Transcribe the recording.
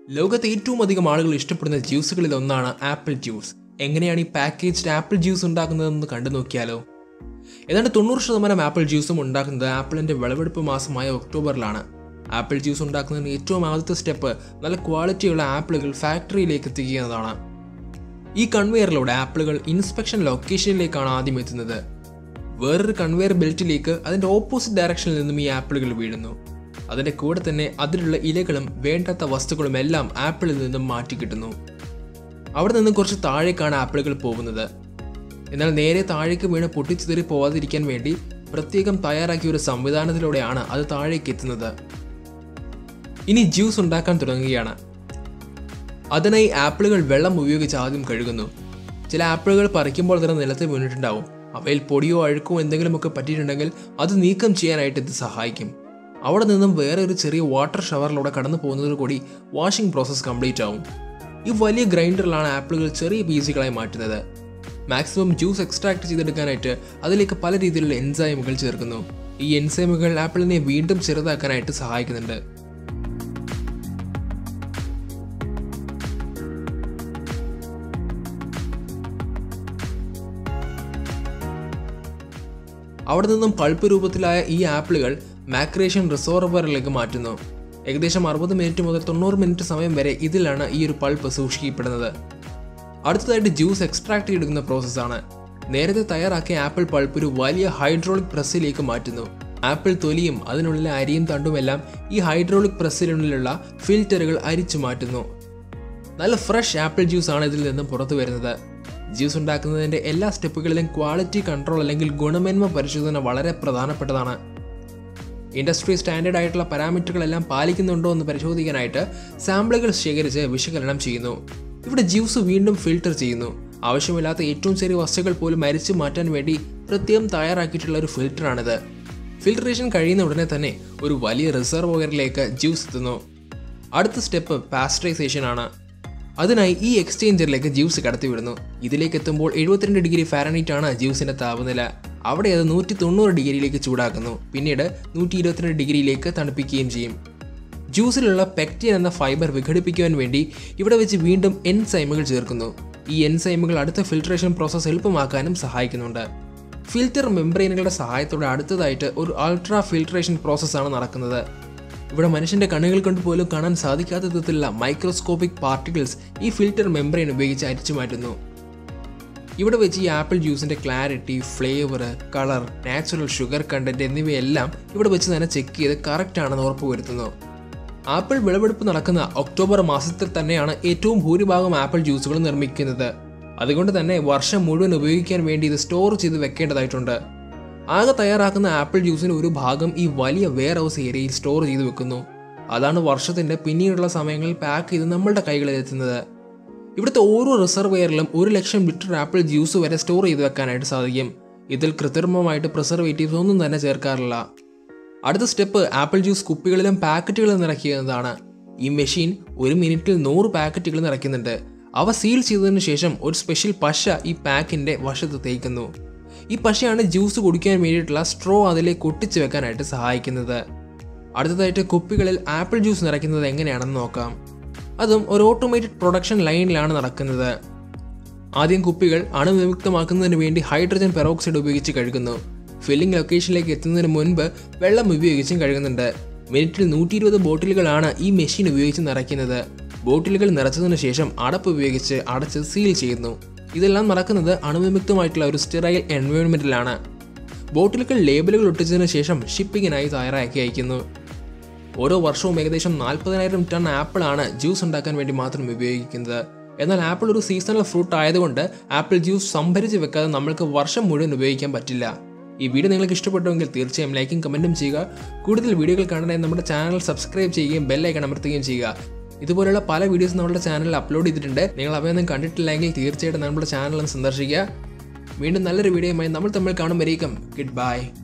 ലോകത്തെ ഏറ്റവും അധികം ആളുകൾ ഇഷ്ടപ്പെടുന്ന ജ്യൂസുകളിൽ ഒന്നാണ് ആപ്പിൾ ജ്യൂസ് എങ്ങനെയാണ് ഈ പാക്കേജ്ഡ് ആപ്പിൾ ജ്യൂസ് ഉണ്ടാക്കുന്നതെന്ന് കണ്ടു നോക്കിയാലോ ഏതാണ്ട് തൊണ്ണൂറ് ശതമാനം ആപ്പിൾ ജ്യൂസും ഉണ്ടാക്കുന്നത് ആപ്പിളിന്റെ വിളവെടുപ്പ് മാസമായ ഒക്ടോബറിലാണ് ആപ്പിൾ ജ്യൂസ് ഉണ്ടാക്കുന്നതിന് ഏറ്റവും ആദ്യത്തെ സ്റ്റെപ്പ് നല്ല ക്വാളിറ്റിയുള്ള ആപ്പിളുകൾ ഫാക്ടറിയിലേക്ക് എത്തിക്കുക എന്നതാണ് ഈ കൺവെയറിലൂടെ ആപ്പിളുകൾ ഇൻസ്പെക്ഷൻ ലൊക്കേഷനിലേക്കാണ് ആദ്യം എത്തുന്നത് വേറൊരു കൺവെയർ ബെൽറ്റിലേക്ക് അതിന്റെ ഓപ്പോസിറ്റ് ഡയറക്ഷനിൽ നിന്നും ഈ ആപ്പിളുകൾ വീഴുന്നു അതിന്റെ കൂടെ തന്നെ അതിലുള്ള ഇലകളും വേണ്ടാത്ത വസ്തുക്കളും എല്ലാം ആപ്പിളിൽ നിന്നും മാറ്റി കിട്ടുന്നു അവിടെ നിന്ന് കുറച്ച് താഴേക്കാണ് ആപ്പിളുകൾ പോകുന്നത് എന്നാൽ നേരെ താഴേക്ക് വീണ് പൊട്ടിച്ചിതറി പോവാതിരിക്കാൻ വേണ്ടി പ്രത്യേകം തയ്യാറാക്കിയ ഒരു സംവിധാനത്തിലൂടെയാണ് അത് താഴേക്ക് എത്തുന്നത് ഇനി ജ്യൂസ് ഉണ്ടാക്കാൻ തുടങ്ങുകയാണ് അതിനായി ആപ്പിളുകൾ വെള്ളം ഉപയോഗിച്ച് ആദ്യം കഴുകുന്നു ചില ആപ്പിളുകൾ പറിക്കുമ്പോൾ തന്നെ നിലത്ത് വീണിട്ടുണ്ടാവും അവയിൽ പൊടിയോ അഴുക്കോ എന്തെങ്കിലുമൊക്കെ പറ്റിയിട്ടുണ്ടെങ്കിൽ അത് നീക്കം ചെയ്യാനായിട്ട് ഇത് സഹായിക്കും അവിടെ നിന്നും വേറെ ഒരു ചെറിയ വാട്ടർ ഷവറിലൂടെ കടന്നു പോകുന്നതോടുകൂടി വാഷിംഗ് പ്രോസസ്സ് കംപ്ലീറ്റ് ആവും ഈ വലിയ ഗ്രൈൻഡറിലാണ് ആപ്പിളുകൾ ചെറിയ പീസുകളായി മാറ്റുന്നത് മാക്സിമം ജ്യൂസ് എക്സ്ട്രാക്ട് ചെയ്തെടുക്കാനായിട്ട് അതിലേക്ക് പല രീതിയിലുള്ള എൻസൈമുകൾ ചേർക്കുന്നു ഈ എൻസൈമുകൾ ആപ്പിളിനെ വീണ്ടും ചെറുതാക്കാനായിട്ട് സഹായിക്കുന്നുണ്ട് അവിടെ നിന്നും പൾപ്പ് രൂപത്തിലായ ഈ ആപ്പിളുകൾ മാക്രേഷൻ റിസോർവറിലേക്ക് മാറ്റുന്നു ഏകദേശം അറുപത് മിനിറ്റ് മുതൽ തൊണ്ണൂറ് മിനിറ്റ് സമയം വരെ ഇതിലാണ് ഈ ഒരു പൾപ്പ് സൂക്ഷിക്കപ്പെടുന്നത് അടുത്തതായിട്ട് ജ്യൂസ് എക്സ്ട്രാക്ട് ചെയ്തെടുക്കുന്ന പ്രോസസ്സാണ് നേരത്തെ തയ്യാറാക്കിയ ആപ്പിൾ പൾപ്പ് ഒരു വലിയ ഹൈഡ്രോളിക് പ്രസ്സിലേക്ക് മാറ്റുന്നു ആപ്പിൾ തൊലിയും അതിനുള്ളിലെ അരിയും തണ്ടുമെല്ലാം ഈ ഹൈഡ്രോളിക് പ്രസ്സിനുള്ളിലുള്ള ഫിൽറ്ററുകൾ അരിച്ചു മാറ്റുന്നു നല്ല ഫ്രഷ് ആപ്പിൾ ജ്യൂസ് ആണ് ഇതിൽ നിന്നും പുറത്തു വരുന്നത് ജ്യൂസ് ഉണ്ടാക്കുന്നതിൻ്റെ എല്ലാ സ്റ്റെപ്പുകളിലും ക്വാളിറ്റി കൺട്രോൾ അല്ലെങ്കിൽ ഗുണമേന്മ പരിശോധന വളരെ പ്രധാനപ്പെട്ടതാണ് ഇൻഡസ്ട്രി സ്റ്റാൻഡേർഡ് ആയിട്ടുള്ള പാരാമീറ്ററുകളെല്ലാം പാലിക്കുന്നുണ്ടോ എന്ന് പരിശോധിക്കാനായിട്ട് സാമ്പിളുകൾ ശേഖരിച്ച് വിശകലനം ചെയ്യുന്നു ഇവിടെ ജ്യൂസ് വീണ്ടും ഫിൽട്ടർ ചെയ്യുന്നു ആവശ്യമില്ലാത്ത ഏറ്റവും ചെറിയ വസ്തുക്കൾ പോലും അരിച്ചു മാറ്റാൻ വേണ്ടി പ്രത്യേകം തയ്യാറാക്കിയിട്ടുള്ള ഒരു ഫിൽറ്ററാണിത് ഫിൽട്രേഷൻ കഴിയുന്ന ഉടനെ തന്നെ ഒരു വലിയ റിസർവോയറിലേക്ക് ജ്യൂസ് എത്തുന്നു അടുത്ത സ്റ്റെപ്പ് പാസ്ചറൈസേഷൻ ആണ് അതിനായി ഈ എക്സ്ചേഞ്ചറിലേക്ക് ജ്യൂസ് കടത്തിവിടുന്നു ഇതിലേക്ക് എത്തുമ്പോൾ എഴുപത്തിരണ്ട് ഡിഗ്രി ഫാരനൈറ്റ് ആണ് ജ്യൂസിന്റെ താപനില അവിടെ അത് നൂറ്റി തൊണ്ണൂറ് ഡിഗ്രിയിലേക്ക് ചൂടാക്കുന്നു പിന്നീട് നൂറ്റി ഇരുപത്തിരണ്ട് ഡിഗ്രിയിലേക്ക് തണുപ്പിക്കുകയും ചെയ്യും ജ്യൂസിലുള്ള പെക്റ്റിൻ എന്ന ഫൈബർ വിഘടിപ്പിക്കുവാൻ വേണ്ടി ഇവിടെ വെച്ച് വീണ്ടും എൻസൈമുകൾ ചേർക്കുന്നു ഈ എൻസൈമുകൾ അടുത്ത ഫിൽട്രേഷൻ പ്രോസസ്സ് എളുപ്പമാക്കാനും സഹായിക്കുന്നുണ്ട് ഫിൽറ്റർ മെംബ്രെയിനുകളുടെ സഹായത്തോടെ അടുത്തതായിട്ട് ഒരു അൾട്രാ ഫിൽട്രേഷൻ പ്രോസസ്സാണ് നടക്കുന്നത് ഇവിടെ മനുഷ്യന്റെ കണ്ണുകൾ കൊണ്ട് പോലും കാണാൻ സാധിക്കാത്ത വിധത്തിലുള്ള മൈക്രോസ്കോപ്പിക് പാർട്ടിക്കിൾസ് ഈ ഫിൽറ്റർ മെംബ്രെയിൻ ഉപയോഗിച്ച് അരിച്ചു മാറ്റുന്നു ഇവിടെ വെച്ച് ഈ ആപ്പിൾ ജ്യൂസിന്റെ clarity flavour colour natural sugar content എന്നിവയെല്ലാം ഇവിടെ വെച്ച് തന്നെ ചെക്ക് ചെയ്ത് കറക്റ്റ് ആണെന്ന് ഉറപ്പുവരുത്തുന്നു ആപ്പിൾ വിളവെടുപ്പ് നടക്കുന്ന ഒക്ടോബർ മാസത്തിൽ തന്നെയാണ് ഏറ്റവും ഭൂരിഭാഗം ആപ്പിൾ ജ്യൂസുകൾ നിർമ്മിക്കുന്നത് അതുകൊണ്ട് തന്നെ വർഷം മുഴുവൻ ഉപയോഗിക്കാൻ വേണ്ടി ഇത് സ്റ്റോർ ചെയ്ത് വെക്കേണ്ടതായിട്ടുണ്ട് ആകെ തയ്യാറാക്കുന്ന ആപ്പിൾ ജ്യൂസിന്റെ ഒരു ഭാഗം ഈ വലിയ വെയർ ഹൗസ് ഏരിയയിൽ സ്റ്റോർ ചെയ്ത് വെക്കുന്നു അതാണ് വർഷത്തിന്റെ പിന്നീടുള്ള സമയങ്ങളിൽ പാക്ക് ചെയ്ത് നമ്മളുടെ കൈകളിൽ എത്തുന്നത് ഇവിടുത്തെ ഓരോ റിസർവെയറിലും ഒരു ലക്ഷം ലിറ്റർ ആപ്പിൾ ജ്യൂസ് വരെ സ്റ്റോർ ചെയ്ത് വെക്കാനായിട്ട് സാധിക്കും ഇതിൽ കൃത്രിമമായിട്ട് പ്രിസർവേറ്റീവ്സ് ഒന്നും തന്നെ ചേർക്കാറില്ല അടുത്ത സ്റ്റെപ്പ് ആപ്പിൾ ജ്യൂസ് കുപ്പികളിലും പാക്കറ്റുകളിലും നിറയ്ക്കുന്നതാണ് ഈ മെഷീൻ ഒരു മിനിറ്റിൽ നൂറ് പാക്കറ്റുകൾ നിറയ്ക്കുന്നുണ്ട് അവ സീൽ ചെയ്തതിനു ശേഷം ഒരു സ്പെഷ്യൽ പശ ഈ പാക്കിന്റെ വശത്ത് തേക്കുന്നു ഈ പശയാണ് ജ്യൂസ് കുടിക്കാൻ വേണ്ടിയിട്ടുള്ള സ്ട്രോ അതിലേക്ക് ഒട്ടിച്ചു വെക്കാനായിട്ട് സഹായിക്കുന്നത് അടുത്തതായിട്ട് കുപ്പികളിൽ ആപ്പിൾ ജ്യൂസ് നിറയ്ക്കുന്നത് എങ്ങനെയാണെന്ന് നോക്കാം അതും ഒരു ഓട്ടോമേറ്റഡ് പ്രൊഡക്ഷൻ ലൈനിലാണ് നടക്കുന്നത് ആദ്യം കുപ്പികൾ അണുവിമുക്തമാക്കുന്നതിന് വേണ്ടി ഹൈഡ്രജൻ പെറോക്സൈഡ് ഉപയോഗിച്ച് കഴുകുന്നു ഫില്ലിംഗ് ലൊക്കേഷനിലേക്ക് എത്തുന്നതിന് മുൻപ് വെള്ളം ഉപയോഗിച്ചും കഴുകുന്നുണ്ട് മിനിറ്റിൽ നൂറ്റി ഇരുപത് ബോട്ടിലുകളാണ് ഈ മെഷീൻ ഉപയോഗിച്ച് നിറയ്ക്കുന്നത് ബോട്ടിലുകൾ നിറച്ചതിനു ശേഷം അടപ്പ് ഉപയോഗിച്ച് അടച്ച് സീൽ ചെയ്യുന്നു ഇതെല്ലാം നടക്കുന്നത് അണുവിമുക്തമായിട്ടുള്ള ഒരു സ്റ്റെറൈൽ എൻവയോൺമെന്റിലാണ് ബോട്ടിലുകൾ ലേബലുകൾ ഒട്ടിച്ചതിനു ശേഷം ഷിപ്പിങ്ങിനായി തയ്യാറാക്കി അയക്കുന്നു ഓരോ വർഷവും ഏകദേശം നാൽപ്പതിനായിരം ടൺ ആപ്പിളാണ് ജ്യൂസ് ഉണ്ടാക്കാൻ വേണ്ടി മാത്രം ഉപയോഗിക്കുന്നത് എന്നാൽ ആപ്പിൾ ഒരു സീസണൽ ഫ്രൂട്ട് ആയതുകൊണ്ട് ആപ്പിൾ ജ്യൂസ് സംഭരിച്ച് വെക്കാതെ നമ്മൾക്ക് വർഷം മുഴുവൻ ഉപയോഗിക്കാൻ പറ്റില്ല ഈ വീഡിയോ നിങ്ങൾക്ക് ഇഷ്ടപ്പെട്ടുവെങ്കിൽ തീർച്ചയായും ലൈക്കും കമൻറ്റും ചെയ്യുക കൂടുതൽ വീഡിയോകൾ കാണാനായി നമ്മുടെ ചാനൽ സബ്സ്ക്രൈബ് ചെയ്യുകയും ബെല്ലൈക്കൺ അമർത്തുകയും ചെയ്യുക ഇതുപോലുള്ള പല വീഡിയോസ് നമ്മുടെ ചാനലിൽ അപ്ലോഡ് ചെയ്തിട്ടുണ്ട് നിങ്ങൾ അവയൊന്നും കണ്ടിട്ടില്ലെങ്കിൽ തീർച്ചയായിട്ടും നമ്മുടെ ചാനൽ ഒന്ന് സന്ദർശിക്കുക വീണ്ടും നല്ലൊരു വീഡിയോയുമായി നമ്മൾ തമ്മിൽ കാണും വരേക്കും ഗുഡ് ബൈ